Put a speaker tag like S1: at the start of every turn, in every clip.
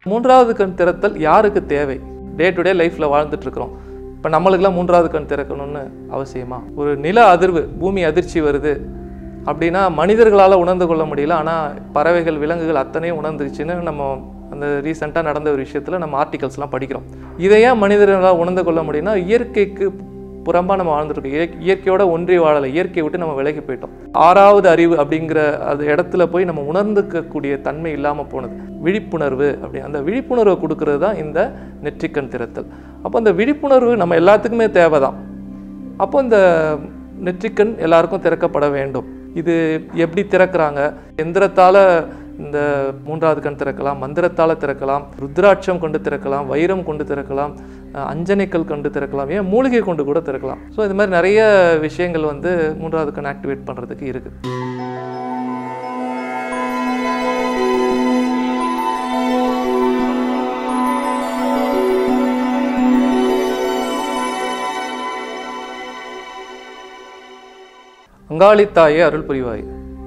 S1: மூன்றாவது கண் திறத்தல் யாருக்கு தேவை டே டு டே லைஃப்பில் வாழ்ந்துட்டு இருக்கிறோம் இப்போ நம்மளுக்கெல்லாம் மூன்றாவது கண் திறக்கணும்னு அவசியமா ஒரு நில அதிர்வு பூமி அதிர்ச்சி வருது அப்படின்னா மனிதர்களால் உணர்ந்து கொள்ள முடியல ஆனால் பறவைகள் விலங்குகள் அத்தனையும் உணர்ந்துருச்சுன்னு நம்ம அந்த ரீசெண்டாக நடந்த ஒரு விஷயத்தில் நம்ம ஆர்டிகல்ஸ்லாம் படிக்கிறோம் இதை ஏன் மனிதர்களால் உணர்ந்து கொள்ள முடியும்னா இயற்கைக்கு புறம்பா நம்ம வாழ்ந்துருக்கோம் இயற்கை இயற்கையோட ஒன்றி வாழலை இயற்கையை விட்டு நம்ம விலகி போயிட்டோம் ஆறாவது அறிவு அப்படிங்கிற அது இடத்துல போய் நம்ம உணர்ந்துக்கக்கூடிய தன்மை இல்லாமல் போனது விழிப்புணர்வு அப்படி அந்த விழிப்புணர்வை கொடுக்கறது தான் இந்த நெற்றிக்கண் திறத்தல் அப்போ அந்த விழிப்புணர்வு நம்ம எல்லாத்துக்குமே தேவை தான் அப்போ இந்த நெற்றிக்கண் எல்லாருக்கும் திறக்கப்பட வேண்டும் இது எப்படி திறக்கிறாங்க எந்திரத்தால் இந்த மூன்றாவது கண் திறக்கலாம் மந்திரத்தால் திறக்கலாம் ருத்ராட்சம் கொண்டு திறக்கலாம் வைரம் கொண்டு திறக்கலாம் அஹ் அஞ்சனைக்கல் கொண்டு திறக்கலாம் ஏன் மூலிகை கொண்டு கூட திறக்கலாம் ஸோ இது மாதிரி நிறைய விஷயங்கள் வந்து மூன்றாவது கண் ஆக்டிவேட் பண்ணுறதுக்கு இருக்குது அங்காளித்தாயே அருள் புரிவாய்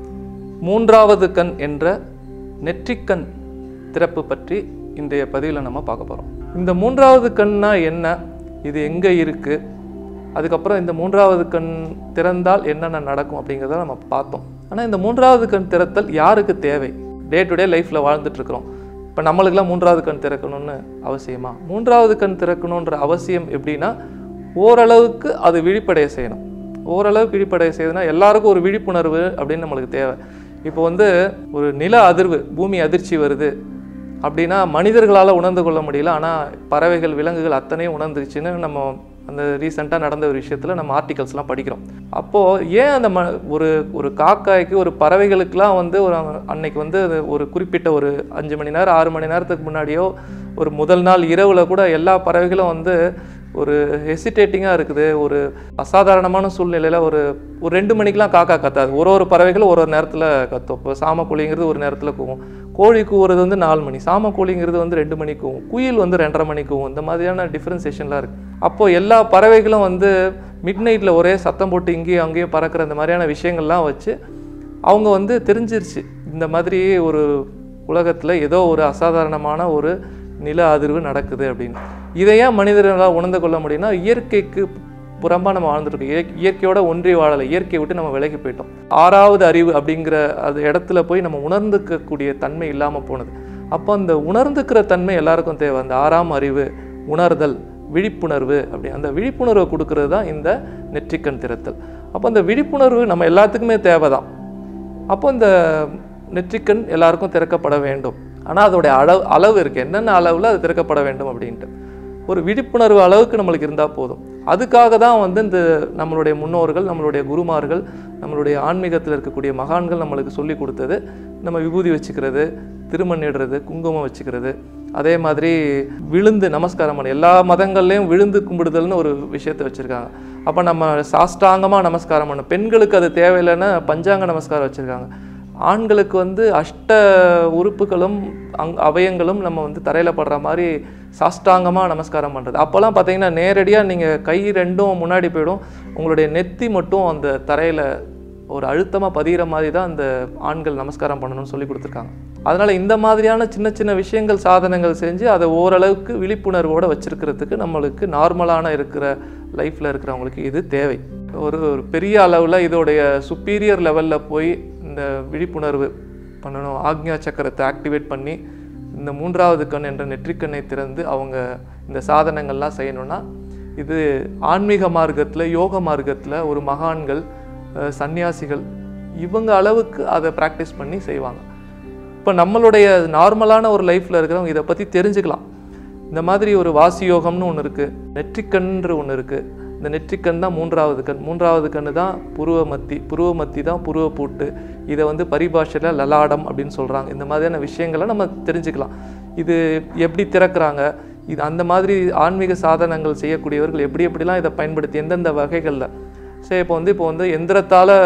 S1: மூன்றாவது கண் என்ற நெற்றிக்கண் திறப்பு பற்றி இன்றைய பதிவில் நம்ம பார்க்க போகிறோம் இந்த மூன்றாவது கண்ணா என்ன இது எங்கே இருக்குது அதுக்கப்புறம் இந்த மூன்றாவது கண் திறந்தால் என்னென்ன நடக்கும் அப்படிங்கிறத நம்ம பார்த்தோம் ஆனால் இந்த மூன்றாவது கண் திறத்தல் யாருக்கு தேவை டே டு டே லைஃப்பில் வாழ்ந்துட்டுருக்குறோம் இப்போ நம்மளுக்கெல்லாம் மூன்றாவது கண் திறக்கணும்னு அவசியமா மூன்றாவது கண் திறக்கணுன்ற அவசியம் எப்படின்னா ஓரளவுக்கு அது விழிப்படைய செய்யணும் ஓரளவுக்கு விழிப்படைய செய்யுதுன்னா எல்லாருக்கும் ஒரு விழிப்புணர்வு அப்படின்னு நம்மளுக்கு தேவை இப்போ வந்து ஒரு நில அதிர்வு பூமி அதிர்ச்சி வருது அப்படின்னா மனிதர்களால் உணர்ந்து கொள்ள முடியல ஆனால் பறவைகள் விலங்குகள் அத்தனையும் உணர்ந்துருச்சுன்னு நம்ம அந்த ரீசெண்டாக நடந்த ஒரு விஷயத்தில் நம்ம ஆர்டிகல்ஸ்லாம் படிக்கிறோம் அப்போது ஏன் அந்த ம ஒரு ஒரு காக்காய்க்கு ஒரு பறவைகளுக்கெல்லாம் வந்து ஒரு அன்னைக்கு வந்து அது ஒரு குறிப்பிட்ட ஒரு அஞ்சு மணி நேரம் ஆறு மணி நேரத்துக்கு முன்னாடியோ ஒரு முதல் நாள் இரவில் கூட எல்லா பறவைகளும் வந்து ஒரு ஹெசிடேட்டிங்காக இருக்குது ஒரு அசாதாரணமான சூழ்நிலையில் ஒரு ஒரு ரெண்டு மணிக்கெலாம் காக்கா கத்தாது ஒரு ஒரு பறவைகளும் ஒரு ஒரு நேரத்தில் கத்தும் இப்போ சாமக்கோழிங்கிறது ஒரு நேரத்தில் கூவும் கோழி கூவுறது வந்து நாலு மணி சாமக்கோழிங்கிறது வந்து ரெண்டு மணிக்கு கூவும் குயில் வந்து ரெண்டரை மணிக்கு கூவும் இந்த மாதிரியான டிஃப்ரென்சேஷன்லாம் இருக்குது அப்போது எல்லா பறவைகளும் வந்து மிட் நைட்டில் ஒரே சத்தம் போட்டு இங்கேயும் அங்கேயும் பறக்கிற இந்த மாதிரியான விஷயங்கள்லாம் வச்சு அவங்க வந்து தெரிஞ்சிருச்சு இந்த மாதிரி ஒரு உலகத்தில் ஏதோ ஒரு அசாதாரணமான ஒரு நில அதிர்வு நடக்குது அப்படின்னு இதை ஏன் மனிதர்களால் உணர்ந்து கொள்ள முடியும்னா இயற்கைக்கு புறம்பா நம்ம வாழ்ந்துருக்கோம் இயற்கை இயற்கையோட ஒன்றி வாழலை இயற்கையை விட்டு நம்ம விலகி போயிட்டோம் ஆறாவது அறிவு அப்படிங்கிற அது இடத்துல போய் நம்ம உணர்ந்துக்கக்கூடிய தன்மை இல்லாமல் போனது அப்போ அந்த உணர்ந்துக்கிற தன்மை எல்லாருக்கும் தேவை அந்த ஆறாம் அறிவு உணர்தல் விழிப்புணர்வு அப்படி அந்த விழிப்புணர்வை கொடுக்கறது தான் இந்த நெற்றிக்கண் திறத்தல் அப்போ அந்த விழிப்புணர்வு நம்ம எல்லாத்துக்குமே தேவை தான் அப்போ இந்த நெற்றிக்கண் எல்லாருக்கும் திறக்கப்பட வேண்டும் ஆனால் அதோடைய அளவு அளவு இருக்குது என்னென்ன அளவில் அது திறக்கப்பட வேண்டும் அப்படின்ட்டு ஒரு விழிப்புணர்வு அளவுக்கு நம்மளுக்கு இருந்தால் போதும் அதுக்காக தான் வந்து இந்த நம்மளுடைய முன்னோர்கள் நம்மளுடைய குருமார்கள் நம்மளுடைய ஆன்மீகத்தில் இருக்கக்கூடிய மகான்கள் நம்மளுக்கு சொல்லி கொடுத்தது நம்ம விபூதி வச்சுக்கிறது திருமண்ணிடுறது குங்குமம் வச்சுக்கிறது அதே மாதிரி விழுந்து நமஸ்காரம் பண்ண எல்லா மதங்கள்லேயும் விழுந்து கும்பிடுதல்னு ஒரு விஷயத்தை வச்சுருக்காங்க அப்போ நம்ம சாஷ்டாங்கமாக நமஸ்காரம் பண்ணணும் பெண்களுக்கு அது தேவையில்லைன்னா பஞ்சாங்க நமஸ்காரம் வச்சுருக்காங்க ஆண்களுக்கு வந்து அஷ்ட உறுப்புகளும் அங் அவயங்களும் நம்ம வந்து தரையில் படுற மாதிரி சாஷ்டாங்கமாக நமஸ்காரம் பண்ணுறது அப்போல்லாம் பார்த்தீங்கன்னா நேரடியாக நீங்கள் கை ரெண்டும் முன்னாடி போயிடும் உங்களுடைய நெத்தி மட்டும் அந்த தரையில் ஒரு அழுத்தமாக பதிகிற மாதிரி தான் அந்த ஆண்கள் நமஸ்காரம் பண்ணணும்னு சொல்லி கொடுத்துருக்காங்க அதனால் இந்த மாதிரியான சின்ன சின்ன விஷயங்கள் சாதனங்கள் செஞ்சு அதை ஓரளவுக்கு விழிப்புணர்வோடு வச்சுருக்கிறதுக்கு நம்மளுக்கு நார்மலான இருக்கிற லைஃப்பில் இருக்கிறவங்களுக்கு இது தேவை ஒரு ஒரு பெரிய அளவில் இதோடைய சுப்பீரியர் லெவலில் போய் இந்த விழிப்புணர்வு பண்ணணும் ஆக்ஞா சக்கரத்தை ஆக்டிவேட் பண்ணி இந்த மூன்றாவது கண் என்ற நெற்றிக்கண்ணை திறந்து அவங்க இந்த சாதனங்கள்லாம் செய்யணும்னா இது ஆன்மீக மார்க்கத்தில் யோக மார்க்கத்தில் ஒரு மகான்கள் அஹ், சந்நியாசிகள் இவங்க அளவுக்கு அதை ப்ராக்டிஸ் பண்ணி செய்வாங்க இப்போ நம்மளுடைய நார்மலான ஒரு லைஃப்பில் இருக்கிறவங்க இதை பற்றி தெரிஞ்சுக்கலாம் இந்த மாதிரி ஒரு வாசி யோகம்னு ஒன்று இருக்குது நெற்றிக்கண்ன்ற ஒன்று இருக்குது இந்த நெற்றிக்கண் தான் மூன்றாவது கண் மூன்றாவது கண் தான் புருவ மத்தி புருவ மத்தி தான் புருவ பூட்டு இதை வந்து பரிபாஷையில் லலாடம் அப்படின்னு சொல்கிறாங்க இந்த மாதிரியான விஷயங்களை நம்ம தெரிஞ்சுக்கலாம் இது எப்படி திறக்கிறாங்க இது அந்த மாதிரி ஆன்மீக சாதனங்கள் செய்யக்கூடியவர்கள் எப்படி எப்படிலாம் இதை பயன்படுத்தி எந்தெந்த வகைகளில் சரி இப்போ வந்து இப்போ வந்து எந்திரத்தால்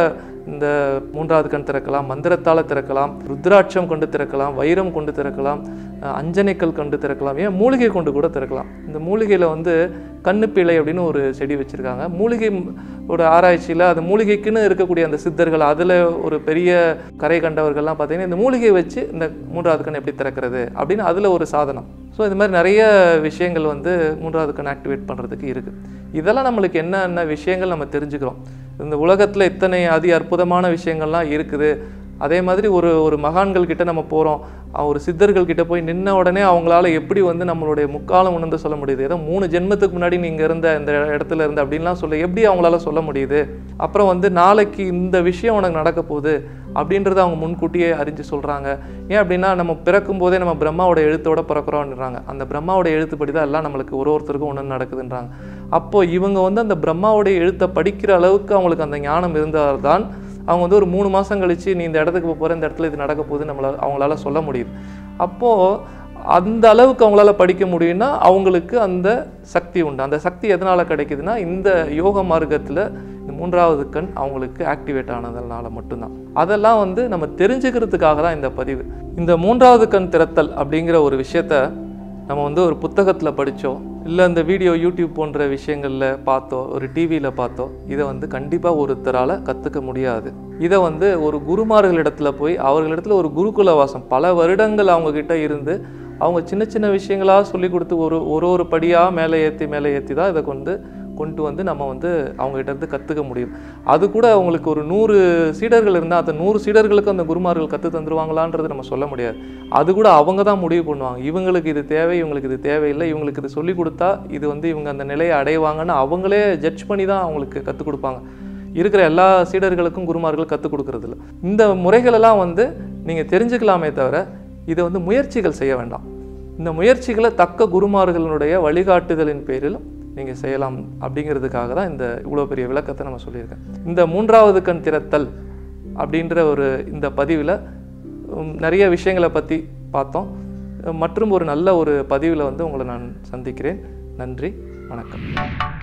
S1: இந்த மூன்றாவது கண் திறக்கலாம் மந்திரத்தால் திறக்கலாம் ருத்ராட்சம் கொண்டு திறக்கலாம் வைரம் கொண்டு திறக்கலாம் அஹ் அஞ்சனைக்கல் கொண்டு திறக்கலாம் ஏன் மூலிகை கொண்டு கூட திறக்கலாம் இந்த மூலிகையில் வந்து கண்ணுப்பிழை அப்படின்னு ஒரு செடி வச்சுருக்காங்க மூலிகை ம்- ஒரு ஆராய்ச்சியில் அது மூலிகைக்குன்னு இருக்கக்கூடிய அந்த சித்தர்கள் அதில் ஒரு பெரிய கரை கண்டவர்கள்லாம் பார்த்தீங்கன்னா இந்த மூலிகையை வச்சு இந்த மூன்றாவது கண் எப்படி திறக்கிறது அப்படின்னு அதில் ஒரு சாதனம் ஸோ இது மாதிரி நிறைய விஷயங்கள் வந்து மூன்றாவது கண் ஆக்டிவேட் பண்ணுறதுக்கு இருக்குது இதெல்லாம் நம்மளுக்கு என்னென்ன விஷயங்கள் நம்ம தெரிஞ்சுக்கிறோம் இந்த உலகத்தில் இத்தனை அதி அற்புதமான விஷயங்கள்லாம் இருக்குது அதே மாதிரி ஒரு ஒரு மகான்கள் கிட்ட நம்ம போகிறோம் ஒரு சித்தர்கள் கிட்ட போய் நின்ன உடனே அவங்களால எப்படி வந்து நம்மளுடைய முக்காலம் உணர்ந்து சொல்ல முடியுது ஏதோ மூணு ஜென்மத்துக்கு முன்னாடி நீங்கள் இருந்த இந்த இடத்துல இருந்து அப்படின்லாம் சொல்ல எப்படி அவங்களால சொல்ல முடியுது அப்புறம் வந்து நாளைக்கு இந்த விஷயம் உனக்கு நடக்க போகுது அப்படின்றத அவங்க முன்கூட்டியே அறிஞ்சு சொல்கிறாங்க ஏன் அப்படின்னா நம்ம பிறக்கும் போதே நம்ம பிரம்மாவோட எழுத்தோட பிறக்கிறோன்றாங்க அந்த பிரம்மாவோட எழுத்துப்படி தான் எல்லாம் நம்மளுக்கு ஒரு ஒருத்தருக்கும் ஒன்று நடக்குதுன்றாங்க அப்போ இவங்க வந்து அந்த பிரம்மாவோட எழுத்தை படிக்கிற அளவுக்கு அவங்களுக்கு அந்த ஞானம் இருந்தால் தான் அவங்க வந்து ஒரு மூணு மாதம் கழிச்சு நீ இந்த இடத்துக்கு போக போகிற இந்த இடத்துல இது நடக்க போகுது நம்மளால அவங்களால சொல்ல முடியுது அப்போது அந்த அளவுக்கு அவங்களால படிக்க முடியும்னா அவங்களுக்கு அந்த சக்தி உண்டு அந்த சக்தி எதனால் கிடைக்குதுன்னா இந்த யோக மார்க்கத்தில் இந்த மூன்றாவது கண் அவங்களுக்கு ஆக்டிவேட் ஆனதுனால மட்டும்தான் அதெல்லாம் வந்து நம்ம தெரிஞ்சுக்கிறதுக்காக தான் இந்த பதிவு இந்த மூன்றாவது கண் திறத்தல் அப்படிங்கிற ஒரு விஷயத்த நம்ம வந்து ஒரு புத்தகத்தில் படித்தோ இல்லை இந்த வீடியோ யூடியூப் போன்ற விஷயங்களில் பார்த்தோ ஒரு டிவியில் பார்த்தோ இதை வந்து கண்டிப்பாக ஒருத்தரால் கற்றுக்க முடியாது இதை வந்து ஒரு குருமார்களிடத்துல போய் அவர்களிடத்துல ஒரு குருகுல வாசம் பல வருடங்கள் அவங்க கிட்ட இருந்து அவங்க சின்ன சின்ன விஷயங்களாக சொல்லி கொடுத்து ஒரு ஒரு ஒரு படியாக மேலே ஏற்றி மேலே ஏற்றி தான் இதை கொண்டு கொண்டு வந்து நம்ம வந்து அவங்ககிட்ட இருந்து கற்றுக்க முடியும் அது கூட அவங்களுக்கு ஒரு நூறு சீடர்கள் இருந்தால் அந்த நூறு சீடர்களுக்கு அந்த குருமார்கள் கற்று தந்துருவாங்களான்றது நம்ம சொல்ல முடியாது அது கூட அவங்க தான் முடிவு பண்ணுவாங்க இவங்களுக்கு இது தேவை இவங்களுக்கு இது தேவையில்லை இவங்களுக்கு இது சொல்லி கொடுத்தா இது வந்து இவங்க அந்த நிலையை அடைவாங்கன்னு அவங்களே ஜட்ஜ் பண்ணி தான் அவங்களுக்கு கற்றுக் கொடுப்பாங்க இருக்கிற எல்லா சீடர்களுக்கும் குருமார்கள் கற்றுக் கொடுக்கறதில்ல இந்த முறைகளெல்லாம் வந்து நீங்கள் தெரிஞ்சுக்கலாமே தவிர இதை வந்து முயற்சிகள் செய்ய வேண்டாம் இந்த முயற்சிகளை தக்க குருமார்களுடைய வழிகாட்டுதலின் பேரிலும் நீங்கள் செய்யலாம் அப்படிங்கிறதுக்காக தான் இந்த இவ்வளோ பெரிய விளக்கத்தை நம்ம சொல்லியிருக்கேன் இந்த மூன்றாவது கண் திறத்தல் அப்படின்ற ஒரு இந்த பதிவில் நிறைய விஷயங்களை பற்றி பார்த்தோம் மற்றும் ஒரு நல்ல ஒரு பதிவில் வந்து உங்களை நான் சந்திக்கிறேன் நன்றி வணக்கம்